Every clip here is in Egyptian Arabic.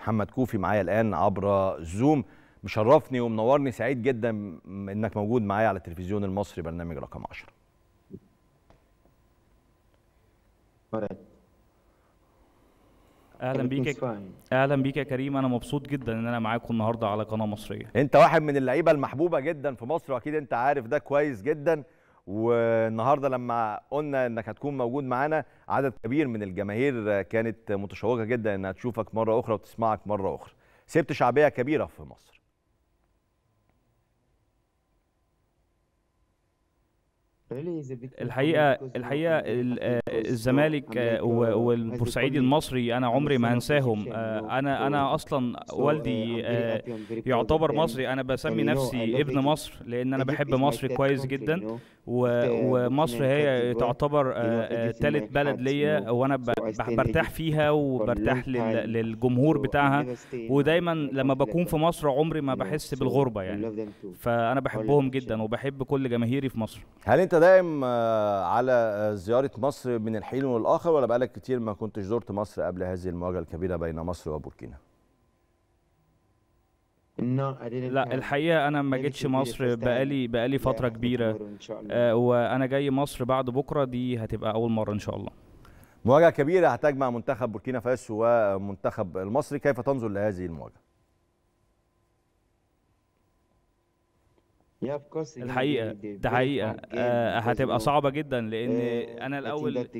محمد كوفي معايا الان عبر زوم مشرفني ومنورني سعيد جدا انك موجود معايا على التلفزيون المصري برنامج رقم 10 اهلا بيك يا- اهلا بيك يا كريم انا مبسوط جدا ان انا معاكم النهارده على قناه مصريه انت واحد من اللعيبه المحبوبه جدا في مصر واكيد انت عارف ده كويس جدا والنهارده لما قلنا انك هتكون موجود معانا عدد كبير من الجماهير كانت متشوقه جدا انها تشوفك مره اخرى وتسمعك مره اخرى سبت شعبيه كبيره في مصر الحقيقه الحقيقه ال- آه، الزمالك آه، و- والبورسعيدي المصري انا عمري ما هنساهم آه، انا انا اصلا والدي آه، يعتبر مصري انا بسمي نفسي ابن مصر لان انا بحب مصر كويس جدا و- ومصر هي تعتبر ثالث بلد ليا وانا ب- ب- برتاح فيها وبرتاح لل- للجمهور بتاعها ودايما لما بكون في مصر عمري ما بحس بالغربه يعني فانا بحبهم جدا وبحب كل جماهيري في مصر هل انت دايم آه، على آه، زياره مصر من الحين والاخر ولا بقالك كتير ما كنتش زرت مصر قبل هذه المواجهه الكبيره بين مصر وبوركينا لا الحقيقه انا ما جيتش مصر بقالي بقالي فتره كبيره آه، وانا جاي مصر بعد بكره دي هتبقى اول مره ان شاء الله مواجهه كبيره هتجمع منتخب بوركينا فاسو ومنتخب المصري كيف تنظر لهذه المواجهه الحقيقه ده حقيقه آه، هتبقى صعبه جدا لان انا الاول ال-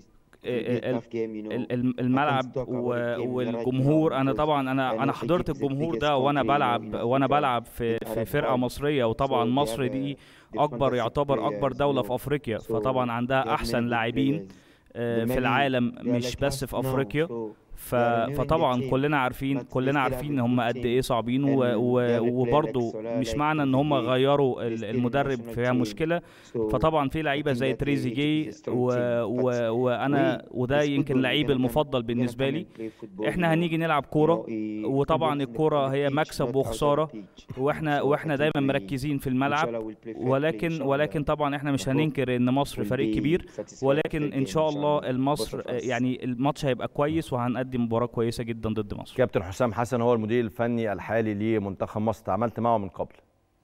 ال- الملعب و- والجمهور انا طبعا انا انا حضرت الجمهور ده وانا بلعب وانا بلعب في في فرقه مصريه وطبعا مصر دي اكبر يعتبر اكبر دوله في افريقيا فطبعا عندها احسن لاعبين آه، في العالم مش بس في افريقيا ف... فطبعا كلنا عارفين كلنا عارفين ان هم قد ايه صعبين و... و... وبرضه مش معنى ان هم غيروا ال- المدرب فيها مشكله فطبعا في لعيبه زي تريزيجيه و... و... وانا وده يمكن لعيب المفضل بالنسبه لي احنا هنيجي نلعب كوره وطبعا الكوره هي مكسب وخساره واحنا واحنا دايما مركزين في الملعب ولكن ولكن طبعا احنا مش هننكر ان مصر فريق كبير ولكن ان شاء الله المصر يعني الماتش هيبقى كويس وهنقدم مباراه كويسه جدا ضد مصر كابتن حسام حسن هو المدير الفني الحالي لمنتخب مصر تعاملت معه من قبل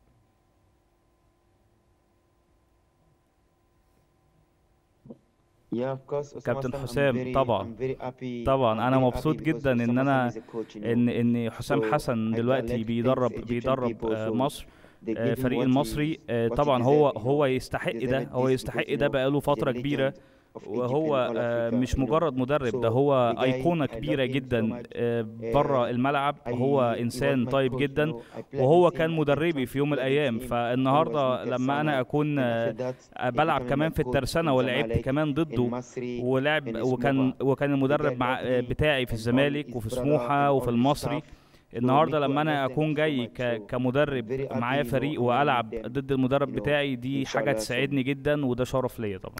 كابتن حسام طبعا طبعا انا مبسوط جدا ان انا ان ان حسام حسن دلوقتي بيدرب بيدرب آه، مصر آه، فريق المصري آه، طبعا هو هو يستحق ده هو يستحق ده بقاله فتره كبيره وهو آه، مش مجرد مدرب ده هو أيقونة كبيرة جدا بره الملعب هو إنسان طيب جدا وهو كان مدربي في يوم من الأيام فالنهاردة لما أنا أكون آه، بلعب كمان في الترسانة ولعبت كمان ضده ولعب وكان وكان المدرب مع آه، بتاعي في الزمالك وفي سموحة وفي المصري النهارده لما انا اكون جاي ك- كمدرب معايا فريق والعب ضد المدرب بتاعي دي حاجه تسعدني جدا وده شرف ليا طبعا